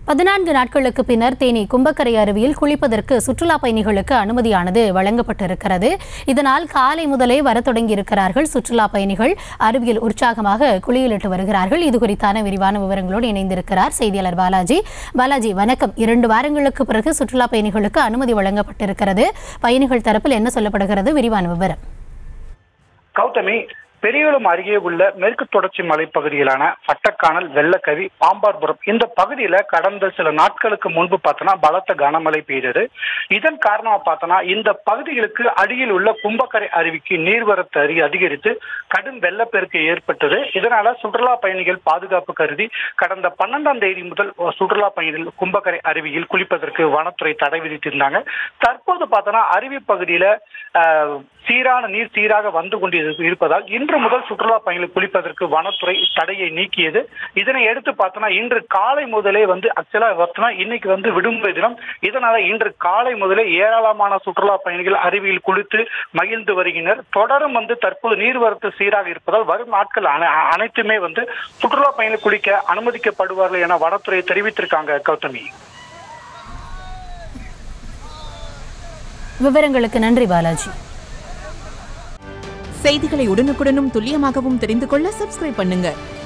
பதினான்கு நாட்களுக்கு பின்னர் தேனி கும்பக்கரை அருவியில் குளிப்பதற்கு சுற்றுலா பயணிகளுக்கு அனுமதியானது வழங்கப்பட்டிருக்கிறது இதனால் காலை முதலே வரத் தொடங்கியிருக்கிறார்கள் சுற்றுலா பயணிகள் அருவியில் உற்சாகமாக குளியலிட்டு வருகிறார்கள் இது குறித்தான விரிவான விவரங்களோடு இணைந்திருக்கிறார் செய்தியாளர் பாலாஜி பாலாஜி வணக்கம் இரண்டு வாரங்களுக்கு பிறகு சுற்றுலா பயணிகளுக்கு அனுமதி வழங்கப்பட்டிருக்கிறது பயணிகள் தரப்பில் என்ன சொல்லப்படுகிறது விரிவான விவரம் கௌதமி பெரியகுளம் அருகே உள்ள மேற்கு தொடர்ச்சி மலைப்பகுதியிலான பட்டக்கானல் வெள்ளக்கவி பாம்பார்புரம் இந்த பகுதியில கடந்த சில நாட்களுக்கு முன்பு பார்த்தோன்னா பலத்த கனமழை பெய்தது இதன் காரணமா பார்த்தோன்னா இந்த பகுதிகளுக்கு அடியில் உள்ள கும்பக்கரை அருவிக்கு நீர்வரத்து அருகி அதிகரித்து கடும் வெள்ளப்பெருக்கு ஏற்பட்டது இதனால சுற்றுலா பயணிகள் பாதுகாப்பு கருதி கடந்த பன்னெண்டாம் தேதி முதல் சுற்றுலா பயணிகள் கும்பக்கரை அருவியில் குளிப்பதற்கு வனத்துறை தடை விதித்திருந்தாங்க தற்போது பார்த்தோன்னா அருவி பகுதியில ஆஹ், சீரான நீர் சீராக வந்து கொண்டு இருப்பதால் இன்று முதல் சுற்றுலா பயணிகள் குளிப்பதற்கு வனத்துறை தடையை நீக்கியது இதனை எடுத்து பார்த்தோம்னா இன்று காலை முதலே வந்து ஆக்சுவலா பார்த்தோம்னா இன்னைக்கு வந்து விடுமுறை தினம் இதனால இன்று காலை முதலே ஏராளமான சுற்றுலா பயணிகள் அருவியில் குளித்து மகிழ்ந்து வருகின்றனர் தொடரும் வந்து தற்போது நீர்வரத்து சீராக இருப்பதால் வரும் நாட்கள் அனை- அனைத்துமே வந்து சுற்றுலா பயணிகள் குளிக்க அனுமதிக்கப்படுவார்கள் என வனத்துறை தெரிவித்திருக்காங்க கௌதமி விவரங்களுக்கு நன்றி பாலாஜி செய்திகளை உடனுக்குடனும் துல்லியமாகவும் தெரிந்து கொள்ள சப்ஸ்கிரைப் பண்ணுங்க